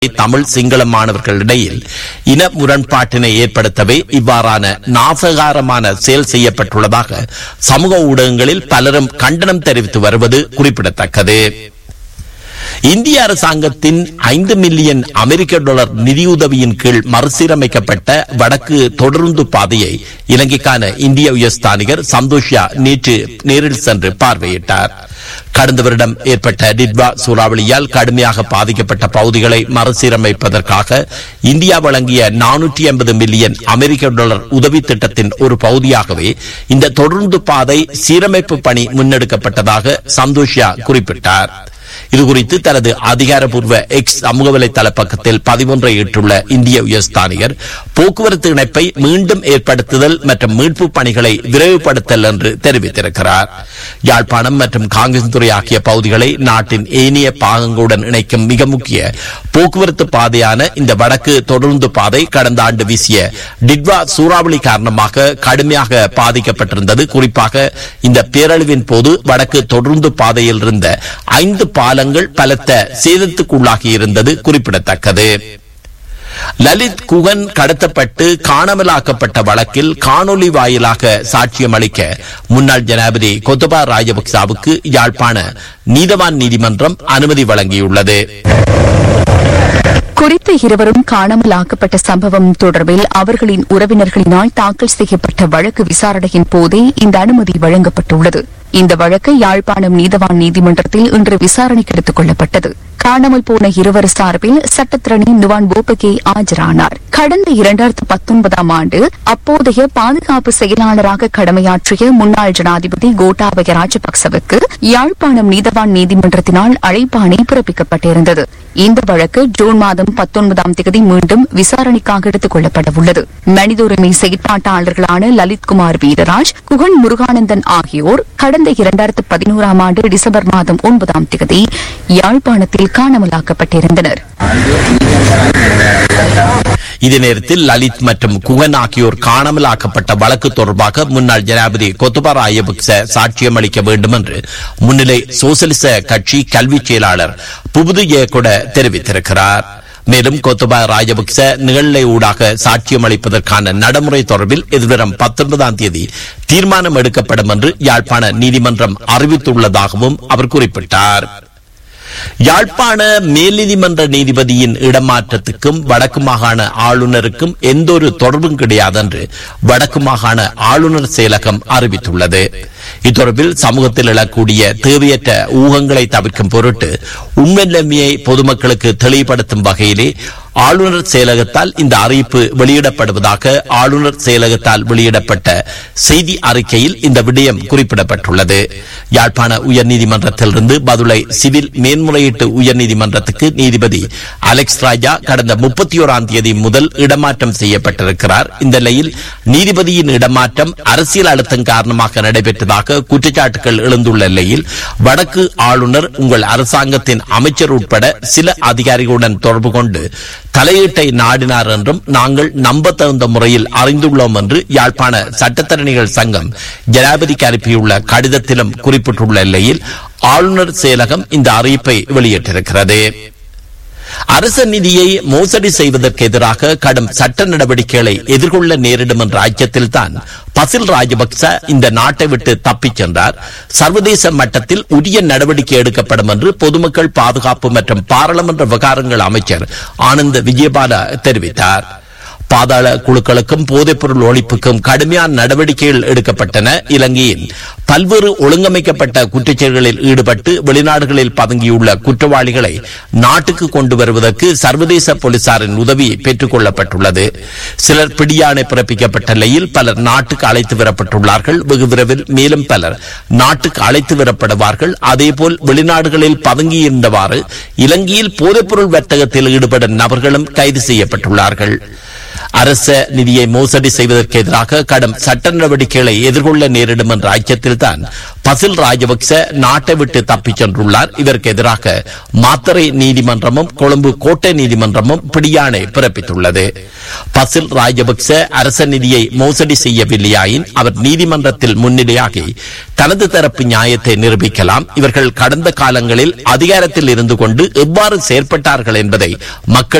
தமிழ் சிங்கள மாணவர்களிடையில் இன முரண்பாட்டினை ஏற்படுத்தவே இவ்வாறான நாசகாரமான செயல் செய்யப்பட்டுள்ளதாக சமூக ஊடகங்களில் பலரும் கண்டனம் தெரிவித்து வருவது குறிப்பிடத்தக்கது இந்திய அரசாங்கத்தின் ஐந்து மில்லியன் அமெரிக்க டாலர் நிதியுதவியின் கீழ் மறுசீரமைக்கப்பட்ட வடக்கு தொடருந்து பாதையை இலங்கைக்கான இந்திய உயர்ஸ்தானிகர் சந்தோஷ்யா நேற்று நேரில் சென்று பார்வையிட்டார் கடந்த வருடம் ஏற்பட்ட டிட்வா சூறாவளியால் கடுமையாக பாதிக்கப்பட்ட பகுதிகளை மறுசீரமைப்பதற்காக இந்தியா வழங்கிய நானூற்றி ஐம்பது மில்லியன் அமெரிக்க டாலர் உதவி திட்டத்தின் ஒரு பகுதியாகவே இந்த தொடர்ந்து பாதை சீரமைப்பு பணி முன்னெடுக்கப்பட்டதாக சந்தோஷ்யா குறிப்பிட்டார் இதுகுறித்து தனது அதிகாரப்பூர்வ எக்ஸ் சமூக வலைதள பக்கத்தில் பதிவொன்றை இட்டுள்ள இந்திய உயர்ஸ்தானிகர் போக்குவரத்து இணைப்பை மீண்டும் ஏற்படுத்துதல் மற்றும் மீட்பு பணிகளை விரைவுபடுத்தல் என்று தெரிவித்திருக்கிறார் யாழ்ப்பாணம் மற்றும் காங்கிரஸ்துறை ஆகிய பகுதிகளை நாட்டின் ஏனைய பாகங்களுடன் இணைக்கும் மிக முக்கிய போக்குவரத்து பாதையான இந்த வடக்கு தொடர்ந்து பாதை கடந்த ஆண்டு வீசிய டிட்வா சூறாவளி காரணமாக கடுமையாக பாதிக்கப்பட்டிருந்தது குறிப்பாக இந்த பேரழிவின் போது வடக்கு தொடர்ந்து பாதையில் இருந்த ஐந்து பாலங்கள் பலத்த சேதத்துக்குள்ளாகி இருந்தது குறிப்பிடத்தக்கது லலித் குகன் கடத்தப்பட்டு காணாமலாக்கப்பட்ட வழக்கில் காணொலி வாயிலாக சாட்சியம் அளிக்க முன்னாள் ஜனாதிபதி கொத்தபா ராஜபக்சாவுக்கு யாழ்ப்பாண நீதவான் நீதிமன்றம் அனுமதி வழங்கியுள்ளது குறித்த இருவரும் காணாமலாக்கப்பட்ட சம்பவம் தொடர்பில் அவர்களின் உறவினர்களினால் தாக்கல் செய்யப்பட்ட வழக்கு விசாரணையின் போதே இந்த அனுமதி வழங்கப்பட்டுள்ளது இந்த வழக்கு யாழ்ப்பாணம் நீதவான் நீதிமன்றத்தில் இன்று விசாரணைக்கு எடுத்துக் கொள்ளப்பட்டது காணாமல் போன இருவர் சார்பில் சட்டத்திரணி நுவான் போபகே ஆஜரானார் கடந்த இரண்டாயிரத்து பத்தொன்பதாம் ஆண்டு அப்போதைய பாதுகாப்பு செயலாளராக கடமையாற்றிய முன்னாள் ஜனாதிபதி கோட்டாபய ராஜபக்சவுக்கு யாழ்ப்பாணம் நீதவான் நீதிமன்றத்தினால் அழைப்பாணை பிறப்பிக்கப்பட்டிருந்தது இந்த வழக்கு ஜூன் மாதம் பத்தொன்பதாம் தேதி மீண்டும் விசாரணைக்காக எடுத்துக் கொள்ளப்பட உள்ளது மனித உரிமை செயற்பாட்டாளர்களான லலித்குமார் வீரராஜ் குகன் முருகானந்தன் ஆகியோர் கடந்த இரண்டாயிரத்து பதினோராம் ஆண்டு டிசம்பர் மாதம் ஒன்பதாம் தேதி யாழ்ப்பாணத்தில் காணாமலாக்கப்பட்டிருந்தனர் இதே நேரத்தில் லலித் மற்றும் குகன் ஆகியோர் காணாமலாக்கப்பட்ட வழக்கு தொடர்பாக முன்னாள் ஜனாதிபதி கொத்தபா ராயபக்ச சாட்சியம் அளிக்க வேண்டும் என்று முன்னிலை சோசலிச கட்சி கல்வி செயலாளர் புபுது ஜெயகொட தெரிவித்திருக்கிறார் மேலும் கொத்தபா ராஜபக்ச நிகழ்நிலை ஊடாக சாட்சியம் அளிப்பதற்கான நடைமுறை தொடர்பில் எதிர்வரும் பத்தொன்பதாம் தேதி தீர்மானம் எடுக்கப்படும் என்று யாழ்ப்பாண நீதிமன்றம் அறிவித்துள்ளதாகவும் அவர் குறிப்பிட்டார் யாழ்ப்பாண மேல்நீதிமன்ற நீதிபதியின் இடமாற்றத்துக்கும் வடக்கு மாகாண ஆளுநருக்கும் எந்த ஒரு தொடர்பும் கிடையாது என்று வடக்கு மாகாண ஆளுநர் செயலகம் அறிவித்துள்ளது இத்தொடர்பில் சமூகத்தில் எழக்கூடிய தேவையற்ற ஊகங்களை தவிர்க்கும் பொருட்டு உண்மை நிலைமையை பொதுமக்களுக்கு தெளிவுபடுத்தும் வகையிலே ஆளுநர் செயலகத்தால் இந்த அறிவிப்பு வெளியிடப்படுவதாக ஆளுநர் செயலகத்தால் வெளியிடப்பட்ட செய்தி அறிக்கையில் இந்த விடயம் குறிப்பிடப்பட்டுள்ளது யாழ்ப்பாண உயர்நீதிமன்றத்திலிருந்து பதுளை சிவில் மேன்முறையீட்டு உயர்நீதிமன்றத்துக்கு நீதிபதி அலெக்ஸ் ராஜா கடந்த முப்பத்தி ஓராம் தேதி முதல் இடமாற்றம் செய்யப்பட்டிருக்கிறார் இந்த நிலையில் நீதிபதியின் இடமாற்றம் அரசியல் அழுத்தம் காரணமாக நடைபெற்றதாக குற்றச்சாட்டுகள் எழுந்துள்ள நிலையில் வடக்கு ஆளுநர் உங்கள் அரசாங்கத்தின் அமைச்சர் உட்பட சில அதிகாரிகளுடன் தொடர்பு கொண்டு தலையீட்டை நாடினார் என்றும் நாங்கள் நம்ப தகுந்த முறையில் அறிந்துள்ளோம் என்று யாழ்ப்பாண சட்டத்தரணிகள் சங்கம் ஜனாதிபதிக்கு அனுப்பியுள்ள கடிதத்திலும் குறிப்பிட்டுள்ள நிலையில் ஆளுநர் செயலகம் இந்த அறிவிப்பை வெளியிட்டிருக்கிறது அரச நிதியை மோசடி செய்வதற்கு எதிராக கடும் சட்ட நடவடிக்கைகளை எதிர்கொள்ள நேரிடும் என்ற அச்சத்தில் தான் பசில் ராஜபக்ச இந்த நாட்டை விட்டு தப்பிச் சென்றார் சர்வதேச மட்டத்தில் உரிய நடவடிக்கை எடுக்கப்படும் என்று பொதுமக்கள் பாதுகாப்பு மற்றும் பாராளுமன்ற விவகாரங்கள் அமைச்சர் ஆனந்த் விஜயபால தெரிவித்தார் பாதாள குழுக்களுக்கும் போதைப்பொருள் ஒழிப்புக்கும் கடுமையான நடவடிக்கைகள் எடுக்கப்பட்டன இலங்கையின் பல்வேறு ஒழுங்கமைக்கப்பட்ட குற்றச்செயல்களில் ஈடுபட்டு வெளிநாடுகளில் பதுங்கியுள்ள குற்றவாளிகளை நாட்டுக்கு கொண்டு வருவதற்கு சர்வதேச போலீசாரின் உதவி பெற்றுக் கொள்ளப்பட்டுள்ளது சிலர் பிடியாணை பிறப்பிக்கப்பட்ட நிலையில் பலர் நாட்டுக்கு அழைத்து வரப்பட்டுள்ளார்கள் வெகு விரைவில் மேலும் பலர் நாட்டுக்கு அழைத்து வரப்படுவார்கள் அதேபோல் வெளிநாடுகளில் பதுங்கியிருந்தவாறு இலங்கையில் போதைப்பொருள் வர்த்தகத்தில் ஈடுபடும் நபர்களும் கைது செய்யப்பட்டுள்ளார்கள் அரச நிதியை மோசடி செய்வதற்கு எதிராக கடும் சட்ட நடவடிக்கைகளை எதிர்கொள்ள நேரிடும் என்ற அச்சத்தில்தான் பசில் ராஜபக்ச நாட்டை விட்டு தப்பிச் சென்றுள்ளார் இதற்கு எதிராக மாத்தறை நீதிமன்றமும் கொழும்பு கோட்டை நீதிமன்றமும் பிடியாணை பிறப்பித்துள்ளது பசில் ராஜபக்ச அரச நிதியை மோசடி செய்யவில்லையாயின் அவர் நீதிமன்றத்தில் முன்னிலையாகி தனது தரப்பு நியாயத்தை நிரூபிக்கலாம் இவர்கள் கடந்த காலங்களில் அதிகாரத்தில் இருந்து கொண்டு எவ்வாறு செயற்பட்டார்கள் என்பதை மக்கள்